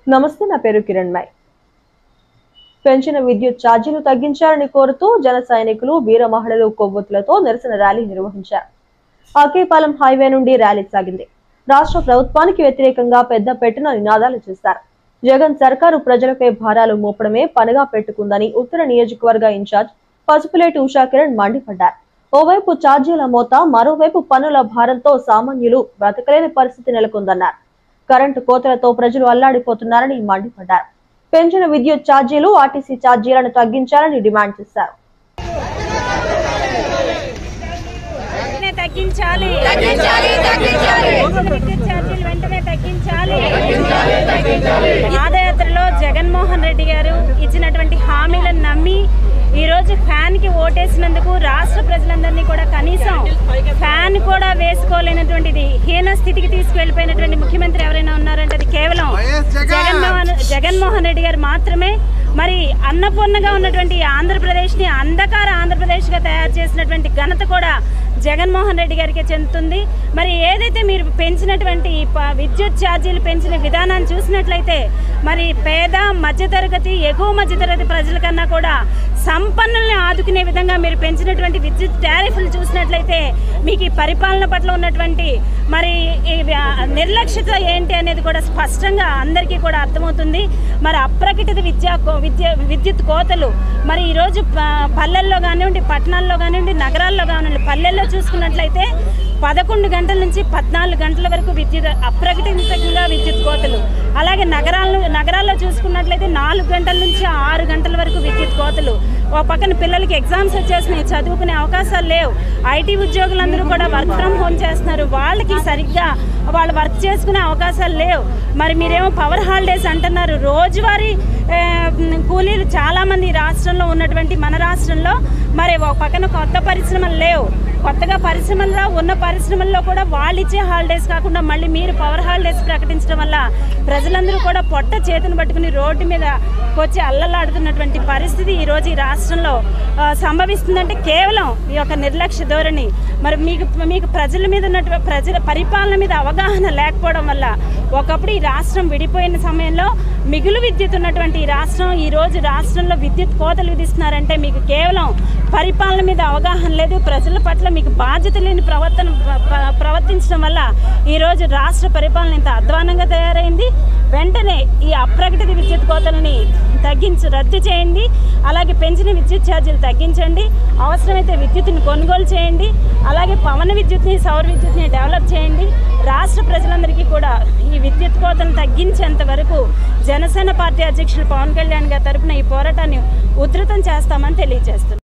నమస్తే నా పేరు కిరణ్ మై పెంచిన విద్యుత్ ఛార్జీలు తగ్గించాలని కోరుతూ జన సైనికులు వీర మహిళలు కొవ్వొత్తులతో నిరసన ర్యాలీ నిర్వహించారు ఆకేపాలెం హైవే నుండి ర్యాలీ సాగింది రాష్ట్ర ప్రభుత్వానికి వ్యతిరేకంగా పెద్ద పెట్టున నినాదాలు చేశారు జగన్ సర్కారు ప్రజలపై భారాలు మోపడమే పనిగా పెట్టుకుందని ఉత్తర నియోజకవర్గ ఇన్ఛార్జ్ పసుపులేటి ఉషా కిరణ్ మండిపడ్డారు ఓవైపు ఛార్జీల మోత మరోవైపు పన్నుల భారంతో సామాన్యులు బ్రతకలేని పరిస్థితి నెలకొందన్నారు కరెంటు కోతలతో ప్రజలు అల్లాడిపోతున్నారని మండిపడ్డారు పెంచిన విద్యుత్ ఛార్జీలు ఆర్టీసీ ఛార్జీలను తగ్గించాలని డిమాండ్ చేశారు వెంటనే తగ్గించాలి విద్యుత్ ఛార్జీలు వెంటనే తగ్గించాలి పాదయాత్రలో జగన్మోహన్ రెడ్డి గారు ఇచ్చినటువంటి హామీలను నమ్మి ఈ రోజు ఫ్యాన్ కి ఓటేసినందుకు రాష్ట్ర ప్రజలందరినీ కూడా కనీసం ఫ్యాన్ కూడా వేసుకోలేనటువంటిది హీన స్థితికి తీసుకువెళ్ళిపోయినటువంటి ముఖ్యమంత్రి ఎవరైనా ఉన్నారంటే అది కేవలం జగన్మోహన్ జగన్మోహన్ రెడ్డి గారు మాత్రమే మరి అన్నపూర్ణగా ఉన్నటువంటి ఆంధ్రప్రదేశ్ ని అంధకార ఆంధ్రప్రదేశ్ గా తయారు చేసినటువంటి ఘనత కూడా జగన్మోహన్ రెడ్డి గారికి చెందుతుంది మరి ఏదైతే మీరు పెంచినటువంటి ఈ ప- విద్యుత్ ఛార్జీలు పెంచిన విధానాన్ని చూసినట్లయితే మరి పేద మధ్యతరగతి ఎగువ మధ్యతరగతి ప్రజల కన్నా కూడా సంపన్నుల్ని ఆదుకునే విధంగా మీరు పెంచినటువంటి విద్యుత్ టారిఫ్లు చూసినట్లయితే మీకు ఈ పరిపాలన పట్ల ఉన్నటువంటి మరి ఈ వ్య- నిర్లక్ష్యత ఏంటి అనేది కూడా స్పష్టంగా అందరికీ కూడా అర్థమవుతుంది మరి అప్రకటిత విద్యా కో- విద్య విద్యుత్ కోతలు మరి ఈరోజు ప- పల్లెల్లో కానివ్వండి పట్టణాల్లో కానివ్వండి నగరాల్లో కానివ్వండి పల్లెల్లో చూసుకున్నట్లయితే పదకొండు గంటల నుంచి పద్నాలుగు గంటల వరకు విద్యుత్ అప్రకటితంగా విద్యుత్ కోతలు అలాగే నగరాల్లో నగరాల్లో చూసుకున్నట్లయితే నాలుగు గంటల నుంచి ఆరు గంటల వరకు విద్యుత్ కోతలు ఓ పక్కన పిల్లలకి ఎగ్జామ్స్ వచ్చేసినాయి చదువుకునే అవకాశాలు లేవు ఐటీ ఉద్యోగులందరూ కూడా వర్క్ ఫ్రమ్ హోమ్ చేస్తున్నారు వాళ్ళకి సరిగ్గా వాళ్ళు వర్క్ చేసుకునే అవకాశాలు లేవు మరి మీరేమో పవర్ హాలిడేస్ అంటున్నారు రోజువారీ ఆ, కూలీలు చాలామంది ఈ రాష్ట్రంలో ఉన్నటువంటి మన రాష్ట్రంలో మరి ఒక పక్కన కొత్త పరిశ్రమలు లేవు కొత్తగా పరిశ్రమల్లో ఉన్న పరిశ్రమల్లో కూడా వాళ్ళు ఇచ్చే హాలిడేస్ కాకుండా మళ్ళీ మీరు పవర్ హాలిడేస్ ప్రకటించడం వల్ల ప్రజలందరూ కూడా పొట్ట చేతిని పట్టుకుని రోడ్డు మీద వచ్చి అల్లలాడుతున్నటువంటి పరిస్థితి ఈరోజు ఈ రాష్ట్రంలో ఆ, సంభవిస్తుందంటే కేవలం ఈ యొక్క నిర్లక్ష్య ధోరణి మరి మీకు మీకు ప్రజల మీద ఉన్నటువంటి ప్రజల పరిపాలన మీద అవగాహన లేకపోవడం వల్ల ఒకప్పుడు ఈ రాష్ట్రం విడిపోయిన సమయంలో మిగులు విద్యుత్ ఉన్నటువంటి ఈ రాష్ట్రం ఈ రోజు రాష్ట్రంలో విద్యుత్ కోతలు విధిస్తున్నారంటే మీకు కేవలం పరిపాలన మీద అవగాహన లేదు ప్రజల పట్ల మీకు బాధ్యత లేని ప్రవర్తన ప్ర- ప్ర- ప్రవర్తించడం వల్ల ఈరోజు రాష్ట్ర పరిపాలన ఇంత అధ్వానంగా తయారైంది వెంటనే ఈ అప్రకటిత విద్యుత్ కోతలని తగ్గించి రద్దు చేయండి అలాగే పెంచిన విద్యుత్ ఛార్జీలు తగ్గించండి అవసరమైతే విద్యుత్తుని కొనుగోలు చేయండి అలాగే పవన విద్యుత్ని సౌర విద్యుత్ని డెవలప్ చేయండి రాష్ట్ర ప్రజలందరికీ కూడా ఈ విద్యుత్ కోతను తగ్గించేంత వరకు జనసేన పార్టీ అధ్యక్షులు పవన్ కళ్యాణ్ గారి తరపున ఈ పోరాటాన్ని ఉధృతం చేస్తామని తెలియజేస్తున్నాం